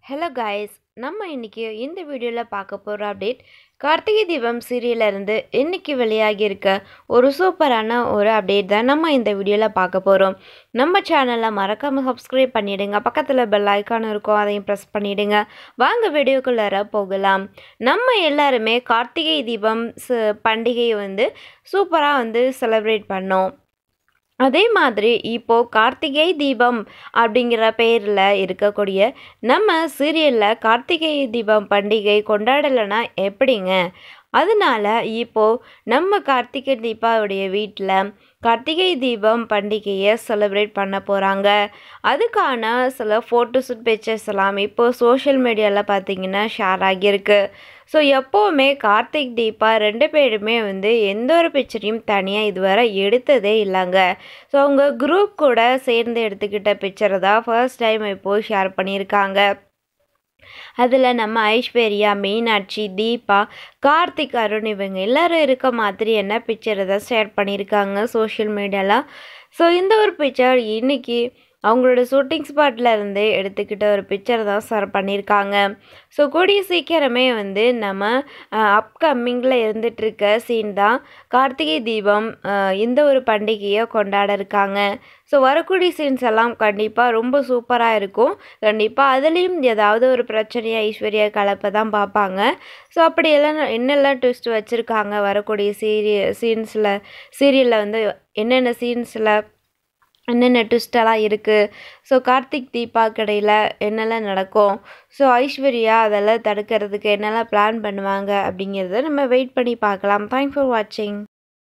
hello guys நம்ம இன்னைக்கு இந்த வீடியோவில் பார்க்க போகிற அப்டேட் கார்த்திகை தீபம் சீரியல்ல இருந்து இன்னைக்கு வெளியாகி இருக்க ஒரு சூப்பரான ஒரு அப்டேட் தான் நம்ம இந்த வீடியோவில் பார்க்க போகிறோம் நம்ம சேனலை மறக்காமல் சப்ஸ்கிரைப் பண்ணிடுங்க பக்கத்தில் பெல் ஐக்கான் இருக்கும் அதையும் ப்ரெஸ் பண்ணிடுங்க வாங்க வீடியோக்குள்ளார போகலாம் நம்ம எல்லாருமே கார்த்திகை தீபம் ச- பண்டிகையை வந்து சூப்பராக வந்து செலிப்ரேட் பண்ணோம் அதே மாதிரி இப்போது கார்த்திகை தீபம் அப்படிங்கிற பெயரில் இருக்கக்கூடிய நம்ம சீரியலில் கார்த்திகை தீபம் பண்டிகை கொண்டாடலைன்னா எப்படிங்க அதனால இப்போது நம்ம கார்த்திகை தீபாவுடைய வீட்டில் கார்த்திகை தீபம் பண்டிகையை செலிப்ரேட் பண்ண போகிறாங்க அதுக்கான சில ஃபோட்டோஷூட் பிக்சர்ஸ் எல்லாம் இப்போது சோஷியல் மீடியாவில் பார்த்தீங்கன்னா ஷேர் ஆகியிருக்கு ஸோ எப்போவுமே கார்த்திக் தீபா ரெண்டு பேருமே வந்து எந்த ஒரு பிக்சரையும் தனியாக இதுவரை எடுத்ததே இல்லைங்க ஸோ அவங்க குரூப் கூட சேர்ந்து எடுத்துக்கிட்ட பிக்சரை தான் ஃபர்ஸ்ட் டைம் இப்போது ஷேர் பண்ணியிருக்காங்க அதில் நம்ம ஐஸ்வர்யா மீனாட்சி தீபா கார்த்திக் அருண் இவங்க எல்லாரும் இருக்க மாதிரி என்ன பிக்சரை தான் ஷேர் பண்ணியிருக்காங்க சோஷியல் மீடியாவில் ஸோ இந்த ஒரு பிக்சர் இன்னைக்கு அவங்களோட ஷூட்டிங் ஸ்பாட்ல இருந்து எடுத்துக்கிட்ட ஒரு பிக்சர் தான் ஷேர் பண்ணியிருக்காங்க ஸோ கூடிய சீக்கிரமே வந்து நம்ம அப்கமிங்கில் இருந்துகிட்ருக்க சீன் தான் கார்த்திகை தீபம் அஹ், இந்த ஒரு பண்டிகையை கொண்டாட இருக்காங்க ஸோ வரக்கூடிய சீன்ஸ் எல்லாம் கண்டிப்பாக ரொம்ப சூப்பராக இருக்கும் கண்டிப்பாக அதுலேயும் ஏதாவது ஒரு பிரச்சனையை ஐஸ்வர்யா கலப்பை தான் பார்ப்பாங்க ஸோ அப்படி எல்லாம் என்னெல்லாம் ட்விஸ்ட் வச்சுருக்காங்க வரக்கூடிய சீரிய சீன்ஸில் சீரியலில் வந்து என்னென்ன சீன்ஸில் என்னென்ன ட்விஸ்டெல்லாம் இருக்குது ஸோ கார்த்திக் தீபா கடையில் என்னெல்லாம் நடக்கும் ஸோ ஐஸ்வர்யா அதெல்லாம் தடுக்கிறதுக்கு என்னெல்லாம் பிளான் பண்ணுவாங்க அப்படிங்கிறத நம்ம வெயிட் பண்ணி பார்க்கலாம் தேங்க்ஸ் ஃபார் வாட்சிங்